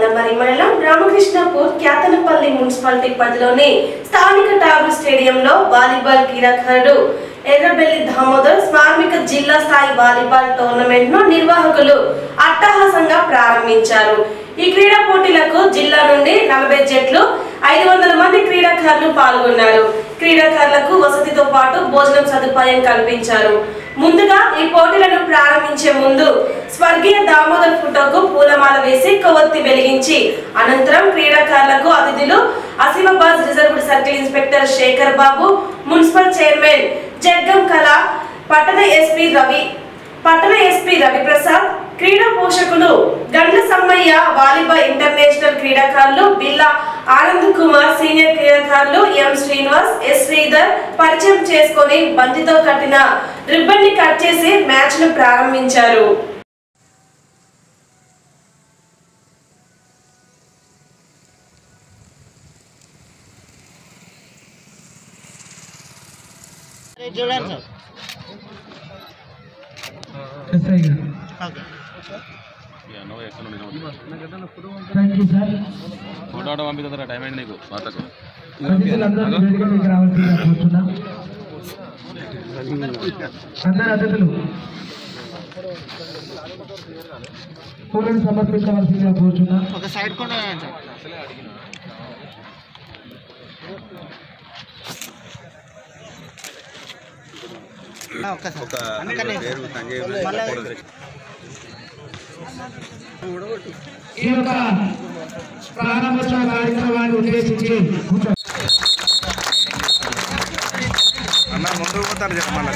మందమరి మండలం రామకృష్ణపూర్ క్యాతనపల్లి మున్సిపాలిటీ పరిధిలోని స్థానిక టాబు స్టేడియంలో వాలీబాల్ క్రీడాకారుడు ఎర్రబెల్లి దామోదర్ స్మార్మిక జిల్లా స్థాయి వాలీబాల్ టోర్నమెంట్ ను నిర్వాహకులు అట్టహాసంగా ప్రారంభించారు ఈ క్రీడా పోటీలకు జిల్లా నుండి నలభై జట్లు ఐదు వందల మంది క్రీడాకారులు పాల్గొన్నారు క్రీడాకారులకు వసతితో పాటు భోజనం సదుపాయం కల్పించారు ముందుగా ఈ పోటీలను ప్రారంభించే ముందు స్వర్గీయ దామోదర్ ఫోటోకు పూలమాల వేసి కొవ్వొత్తి వెలిగించి అనంతరం క్రీడాకారులకు అతిథులు Asifabad reserved circle inspector Shekhar Babu municipal chairman Jaggam Kala పట్టణ ఎస్పీ రవి పట్టణ ఎస్పీ రవిప్రసాద్ క్రీడా పోషకులు గండ్ల సమ్మయ్య వాలీబాల్ ఇంటర్నేషనల్ క్రీడాకారులు బిల్లా ఆనంద్ కుమార్ సీనియర్ క్రీడాకారులు ఎం శ్రీనివాస్ ఎస్ శ్రీధర్ పరిచయం చేసుకొని బంతితో కట్టిన రిబ్బన్ ని కట్ చేసి మ్యాచ్ ను ప్రారంభించారు చూడండి సార్ ఎస్ఐ గారు okay thank you sir photo ఆడ పంపిస్తుందా టైం అయింది నీకు వార్తకు అతిథులందరూ వేదికకి రావాల్సిందిగా కోరుతున్నా అందరు అతిథులు పూలను సమర్పించవలసిందిగా కోరుతున్నా ఒక సైడ్ కూడా వేయండి సార్ ఆ, ఒక్కసారి అందుకనే మళ్ళీ ఈ యొక్క ప్రారంభోత్సవ కార్యక్రమాన్ని ఉద్దేశించి కూర్చో అన్న ముందు పోతాను చెప్పమన్నా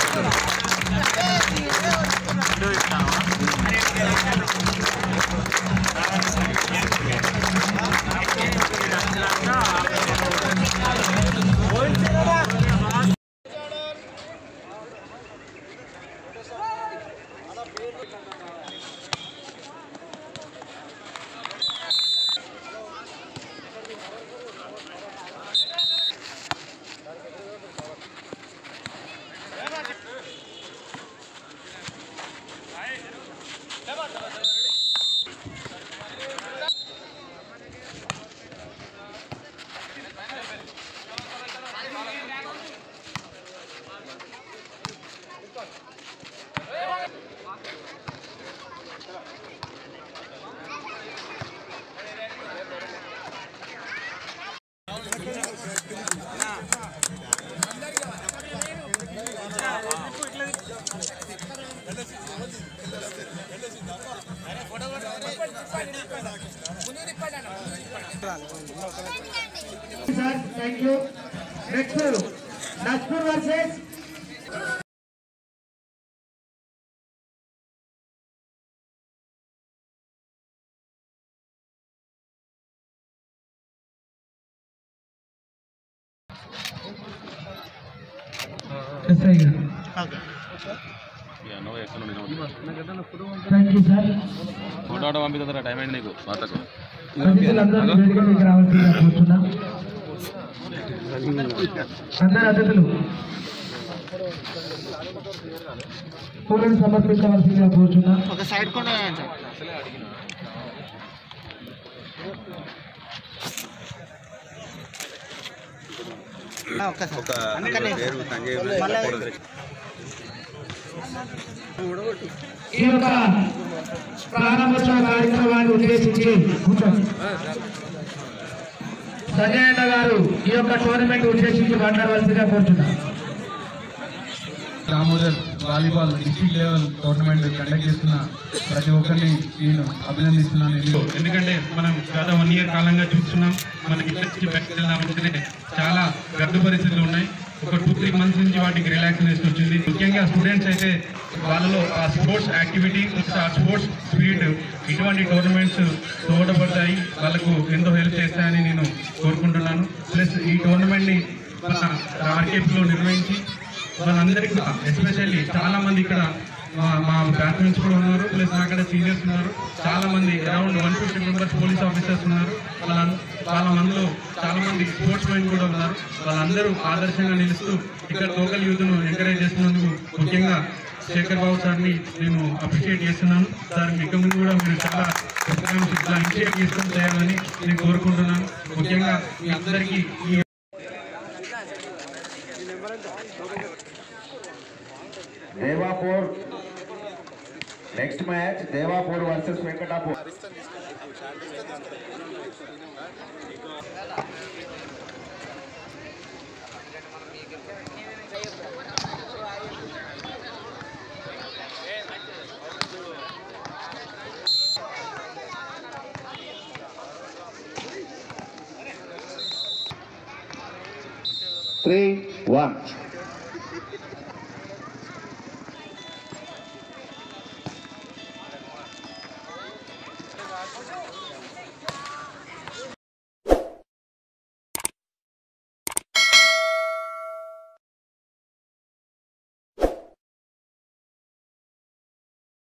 sir thank you next Naspur versus SI గారు ఓకే నువ్వు ఎక్కడ నుండి థ్యాంక్ యూ సార్ ఫోటో ఆడ పంపిస్తుందా టైం అయింది నీకు వార్తకు అతిథులందరూ వేదికకి రావాల్సిందిగా కోరుతున్నా అందరు అతిథులు పూలను సమర్పించవలసిందిగా కోరుతున్నా ఒక సైడ్ కూడా వేయండి సార్ ఆ, ఒక్కసారి అందుకనే మళ్ళీ ఈ యొక్క ప్రారంభోత్సవ కార్యక్రమాన్ని ఉద్దేశించి కూర్చోండి సంజయ్ అన్న గారు ఈ యొక్క టోర్నమెంట్ ఉద్దేశించి మాట్లాడవలసిందిగా కోరుతున్నాను Damodar volleyball district level tournament conduct చేస్తున్న ప్రతి ఒక్కరిని నేను అభినందిస్తున్నాను ఎందుకు- ఎందుకంటే మనం గత వన్ ఇయర్ కాలంగా చూస్తున్నాం మనకి ఇండస్ట్రీ బయటకు చాలా గడ్డు పరిస్థితులు ఉన్నాయి ఒక టూ త్రీ మంత్స్ నుంచి వాటికి రిలాక్సేషన్ వచ్చింది ముఖ్యంగా స్టూడెంట్స్ అయితే వాళ్ళలో ఆ స్పోర్ట్స్ యాక్టివిటీ ఆ స్పోర్ట్స్ స్పీడ్ ఇటువంటి టోర్నమెంట్స్ తోడబడతాయి వాళ్ళకు ఎంతో హెల్ప్ చేస్తాయని నేను కోరుకుంటున్నాను ప్లస్ ఈ టోర్నమెంట్ని మన ఆర్కేప్లో నిర్వహించి వాళ్ళందరికీ కూడా ఎస్పెషల్లీ చాలా మంది ఇక్కడ మా- మా బ్యాట్మెన్స్ కూడా ఉన్నారు ప్లస్ నా అక్కడ సీనియర్స్ ఉన్నారు చాలా మంది around one fifty members police officers ఉన్నారు వాళ్ళ వాళ్ళ మందిలో చాలా మంది స్పోర్ట్స్ మెన్ కూడా ఉన్నారు వాళ్ళందరూ ఆదర్శంగా నిలుస్తూ ఇక్కడ లోకల్ యూత్ను ఎంకరేజ్ చేస్తున్నందుకు ముఖ్యంగా శేఖర్ బాబు సార్ని నేను అప్రిషియేట్ చేస్తున్నాను సార్ ఇక ముందు కూడా మీరు చాలా ప్రోగ్రామ్స్ ఇట్లా ఇనిషియేట్ చేసుకొని చేయాలని నేను కోరుకుంటున్నాను ముఖ్యంగా మీ అందరికీ ఈ Devapur next match Devapur versus Venkatapur three one